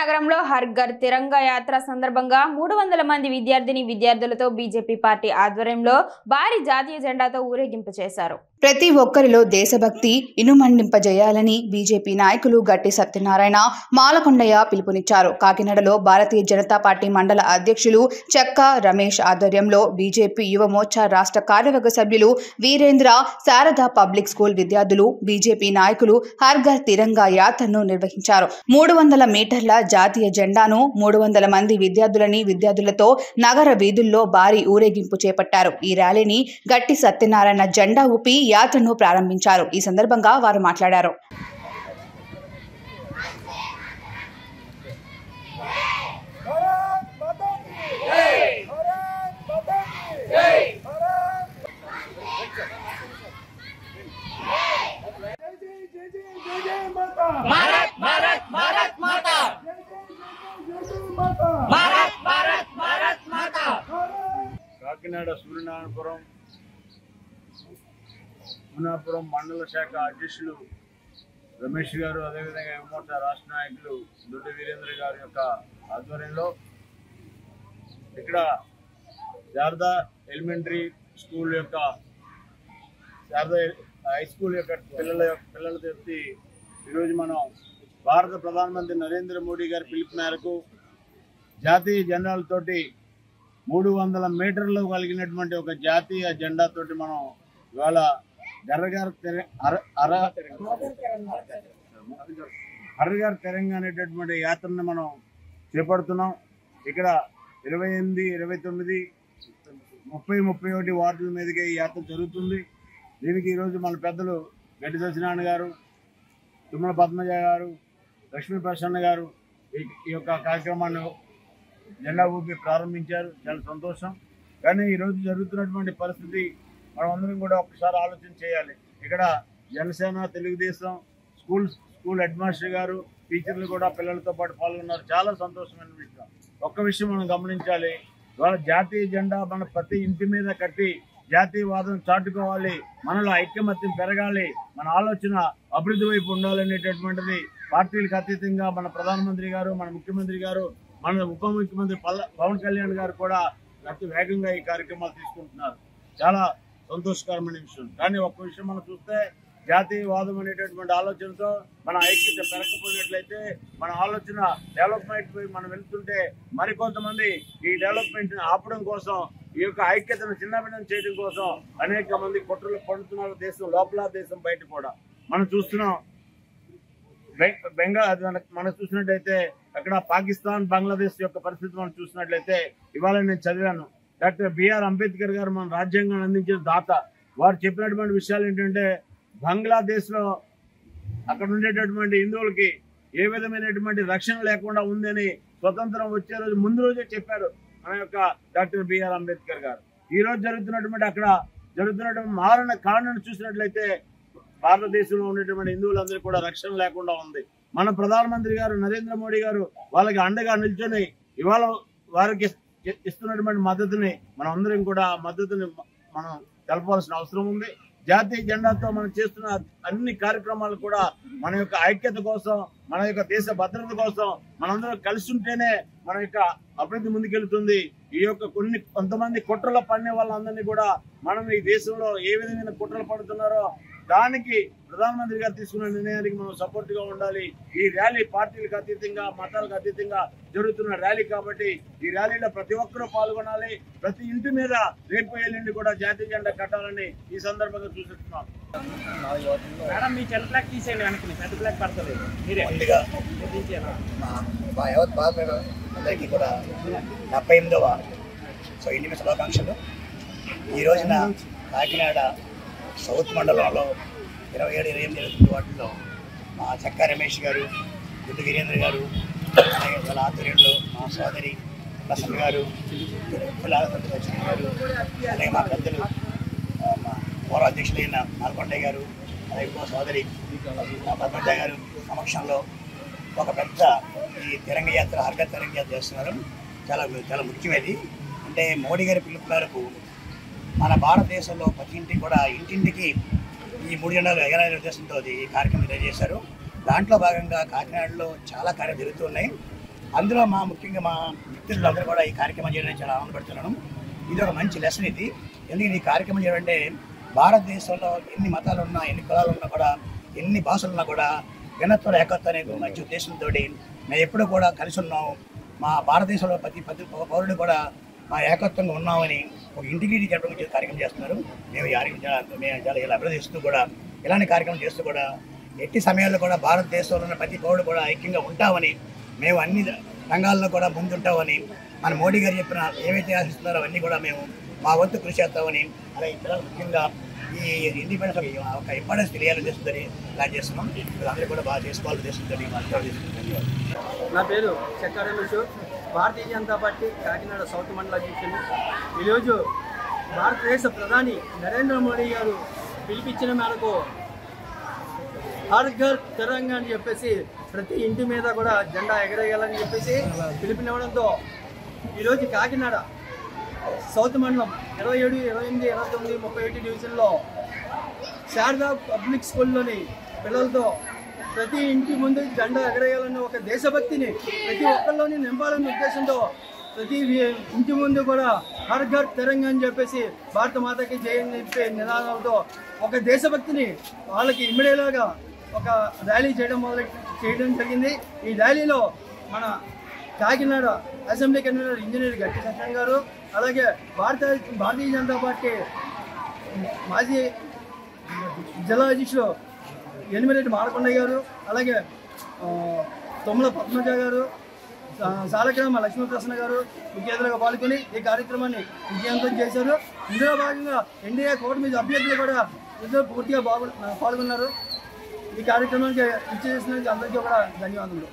నగరంలో హర్ ఘర్ తిరంగా యాత్ర సందర్భంగా మూడు వందల మంది విద్యార్థిని విద్యార్థులతో బీజేపీ పార్టీ ఆధ్వర్యంలో భారీ జాతీయ జెండాతో ఊరేగింపు చేశారు ప్రతి ఒక్కరిలో దేశభక్తి ఇనుమండింపజేయాలని బీజేపీ నాయకులు గట్టి సత్యనారాయణ మాలకొండయ్య పిలుపునిచ్చారు కాకినాడలో భారతీయ జనతా పార్టీ మండల అధ్యక్షులు చెక్క రమేష్ ఆధ్వర్యంలో బీజేపీ యువ మోర్చా రాష్ట్ర కార్యవర్గ సభ్యులు వీరేంద్ర శారద పబ్లిక్ స్కూల్ విద్యార్థులు బీజేపీ నాయకులు హర్ఘర్ తిరంగా యాత్రను నిర్వహించారు మూడు వందల మీటర్ల జాతీయ జెండాను మూడు వందల మంది విద్యార్థులని విద్యార్థులతో నగర వీధుల్లో భారీ ఊరేగింపు చేపట్టారు ఈ ర్యాలీని గట్టి సత్యనారాయణ జెండా ఊపి యాత్రను ప్రారంభించారు ఈ సందర్భంగా వారు మాట్లాడారు भारत माता की जय भारत माता की जय भारत जय जय जय जय जय जय माता भारत भारत भारत माता जय जय जय जय जय जय माता भारत भारत भारत माता भारत కాకినాడ సూర్యనారాయణపురం సూర్యనాపురం మండల శాఖ అధ్యక్షులు రమేష్ గారు అదేవిధంగా యువమోర్చా రాష్ట్ర నాయకులు దొడ్డి వీరేంద్ర గారి యొక్క ఆధ్వర్యంలో ఇక్కడ శారదా ఎలిమెంటరీ స్కూల్ యొక్క శారదా హై స్కూల్ యొక్క పిల్లల యొక్క పిల్లల తెచ్చి ఈరోజు మనం భారత ప్రధానమంత్రి నరేంద్ర మోడీ గారి పిలుపు మేరకు జాతీయ జెండాలతోటి మూడు వందల మీటర్లు కలిగినటువంటి ఒక జాతీయ జెండాతోటి మనం ఇవాళ గర్రగారు తెర- అర- అర హర్గార్ తెలంగాణ అనేటటువంటి యాత్రని మనం చేపడుతున్నాం ఇక్కడ ఇరవై ఎనిమిది ఇరవై తొమ్మిది ముప్పై ముప్పై ఒకటి వార్డుల మీదుగా ఈ యాత్ర జరుగుతుంది దీనికి ఈరోజు మన పెద్దలు గడ్డి సత్యనారాయణ గారు తుమ్మల పద్మజ గారు లక్ష్మీ ప్రసన్న గారు ఈ- ఈ యొక్క కార్యక్రమాన్ని జెండా ఊపి ప్రారంభించారు చాలా సంతోషం కానీ ఈరోజు జరుగుతున్నటువంటి పరిస్థితి మనం అందరం కూడా ఒకసారి ఆలోచన చేయాలి ఇక్కడ Janasena Telugu Desam school school headmaster గారు టీచర్లు కూడా పిల్లలతో పాటు పాల్గొన్నారు చాలా సంతోషమైన విషయం ఒక్క విషయం మనం గమనించాలి ఇవాళ జాతీయ జెండా మన ప్రతి ఇంటి మీద కట్టి జాతీయవాదం చాటుకోవాలి మనలో ఐక్యమత్యం పెరగాలి మన ఆలోచన అభివృద్ధి వైపు ఉండాలనేటటువంటిది పార్టీలకు అతీతంగా మన ప్రధానమంత్రి గారు మన ముఖ్యమంత్రి గారు మన ఉప ముఖ్యమంత్రి పల్ల- పవన్ కళ్యాణ్ గారు కూడా అతి వేగంగా ఈ కార్యక్రమాలు తీసుకుంటున్నారు చాలా సంతోషకరమైన విషయం కానీ ఒక్క విషయం మనం చూస్తే జాతీయవాదం అనేటటువంటి ఆలోచనతో మన ఐక్యత పెరగకపోయినట్లయితే మన ఆలోచన డెవలప్మెంట్ పై మనం వెళ్తుంటే మరికొంతమంది ఈ డెవలప్మెంట్ ని ఆపడం కోసం ఈ యొక్క ఐక్యతను చిన్నభిన్నం చేయడం కోసం అనేక మంది కుట్రలు పడుతున్నారు దేశం లోపల దేశం బయట కూడా మనం చూస్తున్నాం బె- బెంగాల్ అది మనకు మనం చూసినట్లయితే అక్కడ పాకిస్తాన్ బంగ్లాదేశ్ యొక్క పరిస్థితి మనం చూసినట్లయితే ఇవాళ నేను చదివాను డాక్టర్ బిఆర్ అంబేద్కర్ గారు మన రాజ్యాంగాన్ని అందించిన దాత వారు చెప్పినటువంటి విషయాలు ఏంటంటే బంగ్లాదేశ్ లో అక్కడ ఉండేటటువంటి హిందువులకి ఏ విధమైనటువంటి రక్షణ లేకుండా ఉందని స్వతంత్రం వచ్చే రోజు ముందు రోజే చెప్పారు మన యొక్క డాక్టర్ బిఆర్ అంబేద్కర్ గారు ఈ రోజు జరుగుతున్నటువంటి అక్కడ జరుగుతున్నటువంటి మారణ కారణం చూసినట్లయితే భారతదేశంలో ఉండేటువంటి హిందువులందరూ కూడా రక్షణ లేకుండా ఉంది మన ప్రధానమంత్రి గారు నరేంద్ర మోడీ గారు వాళ్ళకి అండగా నిల్చొని ఇవాళ వారికి ఇ- ఇస్తున్నటువంటి మద్దతుని మనం అందరం కూడా ఆ మద్దతుని మ- మనం తెలపాల్సిన అవసరం ఉంది జాతీయ జెండాతో మనం చేస్తున్న అన్ని కార్యక్రమాలు కూడా మన యొక్క ఐక్యత కోసం మన యొక్క దేశ భద్రత కోసం మనందరం కలిసి ఉంటేనే మన యొక్క అభివృద్ధి ముందుకెళ్తుంది ఈ యొక్క కొన్ని కొంతమంది కుట్రల పన్నే వాళ్ళందరినీ కూడా మనం ఈ దేశంలో ఏ విధమైన కుట్రలు పడుతున్నారో దానికి ప్రధానమంత్రి గారు తీసుకున్న నిర్ణయానికి మనం సపోర్ట్ గా ఉండాలి ఈ ర్యాలీ పార్టీలకు అతీతంగా మతాలకు అతీతంగా జరుగుతున్న ర్యాలీ కాబట్టి ఈ ర్యాలీలో ప్రతి ఒక్కరూ పాల్గొనాలి ప్రతి ఇంటి మీద రేపు ఎల్లుండి కూడా జాతీయ జెండా కట్టాలని ఈ సందర్భంగా చూస్తున్నాం మేడం మీ చెల్ బ్లాక్ తీసేయండి వెనక్కి పెద్ద బ్లాక్ పడుతుంది మీరే ముందుగా తీసేయాలా మా మా యావత్ భారత అందరికీ కూడా డెబ్బై ఎనిమిదవ సో ఎన్నిమి శుభాకాంక్షలు ఈ రోజున కాకినాడ సౌత్ మండలంలో ఇరవై ఏడు ఇరవై ఎనిమిది ఇరవై తొమ్మిది వాటిల్లో మా చెక్క రమేష్ గారు గుడ్డు వీరేంద్ర గారు అలాగే వాళ్ళ ఆధ్వర్యంలో మా సోదరి ప్రసన్న గారు కులాల సత్యలక్ష్మి గారు అలాగే మా పెద్దలు ఆ, మా పూర్వ అధ్యక్షులైన నాల్కొండయ్య గారు అలాగే మా సోదరి మా పద్మజ గారు సమక్షంలో ఒక పెద్ద ఈ తిరంగ యాత్ర హర్గ తిరంగ యాత్ర చేస్తున్నారు చాలా చాలా ముఖ్యమైనది అంటే మోడీ గారి పిలుపు మేరకు మన భారతదేశంలో ప్రతి ఇంటికి కూడా ఇంటింటికి ఈ మూడు జెండాలు ఎగరాలనే ఉద్దేశంతో ఈ కార్యక్రమం చేశారు దాంట్లో భాగంగా కాకినాడలో చాలా కార్యం జరుగుతున్నాయి అందులో మా ముఖ్యంగా మా మిత్రులందరూ కూడా ఈ కార్యక్రమం చేయడానికి చాలా ఆనందపడుతున్నాను ఇది ఒక మంచి లెసన్ ఇది ఎందుకంటే ఈ కార్యక్రమం చేయడం అంటే భారతదేశంలో ఎన్ని మతాలు ఉన్నా ఎన్ని కులాలు ఉన్నా కూడా ఎన్ని భాషలు ఉన్నా కూడా భిన్నత్వ ఏకత్వం అనే ఒక మంచి ఉద్దేశంతో మేము ఎప్పుడూ కూడా కలిసి ఉన్నాం మా భారతదేశంలో ప్రతి ప్రతి పౌరుడు కూడా మా ఏకత్వంగా ఉన్నామని ఒక ఇంటిగ్రిటీ చెప్పడం గురించి కార్యక్రమం చేస్తున్నారు మేము ఈ కార్యక్రమం చాలా- మేము చాలా ఇలా అభివృద్ధిస్తూ కూడా ఇలాంటి కార్యక్రమం చేస్తూ కూడా ఎట్టి సమయాల్లో కూడా భారతదేశంలో ఉన్న ప్రతి పౌరుడు కూడా ఐక్యంగా ఉంటామని మేము అన్ని రంగాల్లో కూడా ముందుంటామని మన మోడీ గారు చెప్పిన ఏవైతే ఆశిస్తున్నారో అవన్నీ కూడా మేము మా వంతు కృషి చేస్తామని అలాగే పిల్లలు ముఖ్యంగా ఈ ఇండిపెండెన్స్ ఒక ఒక ఇంపార్టెన్స్ తెలియాలని చేస్తుందని ప్లాన్ చేస్తున్నాం అందరూ కూడా బాగా చేసుకోవాలని చేస్తుంది ధన్యవాదాలు నా పేరు చెక్క రమేష్ భారతీయ జనతా పార్టీ కాకినాడ సౌత్ మండల అధ్యక్షులు ఈరోజు భారతదేశ ప్రధాని నరేంద్ర మోడీ గారు పిలిపించిన మేరకు హర్ ఘర్ తిరంగా అని చెప్పేసి ప్రతి ఇంటి మీద కూడా జెండా ఎగరేయాలని చెప్పేసి పిలుపునివ్వడంతో ఈరోజు కాకినాడ సౌత్ మండలం ఇరవై ఏడు ఇరవై ఎనిమిది ఇరవై తొమ్మిది ముప్పై ఒకటి డివిజన్లో శారదా పబ్లిక్ స్కూల్లోని పిల్లలతో ప్రతి ఇంటి ముందు జెండా ఎగరేయాలన్న ఒక దేశభక్తిని ప్రతి ఒక్కరిలోని నింపాలన్న ఉద్దేశంతో ప్రతి వి- ఇంటి ముందు కూడా హర్ ఘర్ తిరంగా అని చెప్పేసి భారత మాతకి జయని చెప్పే నినాదాలతో ఒక దేశభక్తిని వాళ్ళకి ఇమ్మడేలాగా ఒక ర్యాలీ చేయడం మొదలు చేయడం జరిగింది ఈ ర్యాలీలో మన కాకినాడ అసెంబ్లీ కన్వీనర్ ఇంజనీర్ గట్టి సత్యం గారు అలాగే భారత భారతీయ జనతా పార్టీ మాజీ జిల్లా అధ్యక్షులు ఎనిమిరెడ్డి మారకొండయ్య గారు అలాగే ఆ, తొమ్మల పద్మజ గారు సా- సాలగ్రామ లక్ష్మీప్రసన్న గారు ముఖ్య అతిథిగా పాల్గొని ఈ కార్యక్రమాన్ని విజయవంతం చేశారు ఇందులో భాగంగా ఎన్డీఏ కూటమి అభ్యర్థులు కూడా ఇందులో పూర్తిగా బాగు పాల్గొన్నారు ఈ కార్యక్రమానికి ఇచ్చేసినందుకు అందరికీ కూడా ధన్యవాదాలు